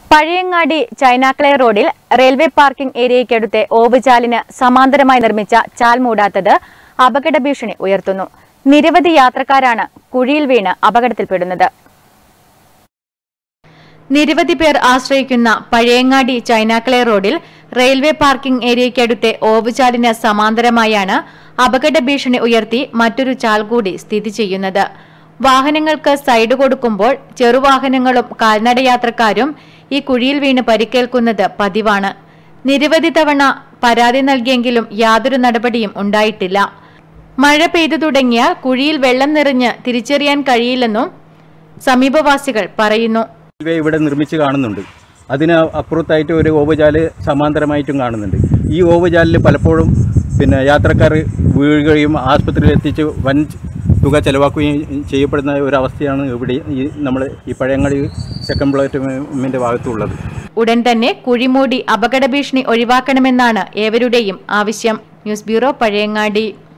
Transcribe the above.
Pazhayangadi China clay റോഡിൽ railway parking ഏരിയയ്ക്കടുത്തെ ഓവുചാലിന് സമാന്തരമായി നിർമ്മിച്ച ചാൽ മൂടാത്തത് അപകട ഭീഷണി ഉയർത്തുന്നു നിരവധി യാത്രക്കാരാണ് കുഴിയിൽ വീണ് അപകടത്തിൽപ്പെടുന്നത് നിരവധി പേർ ആശ്രയിക്കുന്ന പഴയങ്ങാടി ചൈനാക്ലേ റോഡിൽ റെയിൽവേ പാർക്കിംഗ് ഏരിയയ്ക്കടുത്തെ ഓവുചാലിന് സമാന്തരമായാണ് അപകട ഭീഷണി ഉയർത്തി മറ്റൊരു ചാൽ കൂടി സ്ഥിതി ചെയ്യുന്നത് വാഹനങ്ങൾക്ക് സൈഡ് കൊടുക്കുമ്പോൾ ചെറുവാഹനങ്ങളും കാൽനടയാത്രക്കാരും ഈ കുഴിയിൽ വീണ് പരിക്കേൽക്കുന്നത് പതിവാണ് നിരവധി തവണ പരാതി നൽകിയെങ്കിലും യാതൊരു നടപടിയും ഉണ്ടായിട്ടില്ല മഴ പെയ്തു തുടങ്ങിയാൽ കുഴിയിൽ വെള്ളം നിറഞ്ഞ് തിരിച്ചറിയാൻ കഴിയില്ലെന്നും സമീപവാസികൾ പറയുന്നു റെയിൽവേ ഇവിടെ നിർമ്മിച്ച് കാണുന്നുണ്ട് അതിന് അപ്പുറത്തായിട്ട് ഒരു ഓവുചാല് സമാന്തരമായിട്ടും കാണുന്നുണ്ട് ഈ ഓവുചാലിൽ പലപ്പോഴും പിന്നെ യാത്രക്കാർ വീഴുകയും ആസ്പത്രിയിൽ എത്തിച്ച് വൻ തുക ചെലവാക്കുകയും ചെയ്യപ്പെടുന്ന ഒരു അവസ്ഥയാണ് ഇവിടെ ഈ നമ്മൾ ഈ പഴയങ്ങാടി സെക്കൻഡ് പ്ലാറ്റ്ഫോമിൻ്റെ ഭാഗത്തുള്ളത് ഉടൻ തന്നെ കുഴിമൂടി അപകട ഭീഷണി ഒഴിവാക്കണമെന്നാണ് ഏവരുടെയും ആവശ്യം ന്യൂസ് ബ്യൂറോ പഴയങ്ങാടി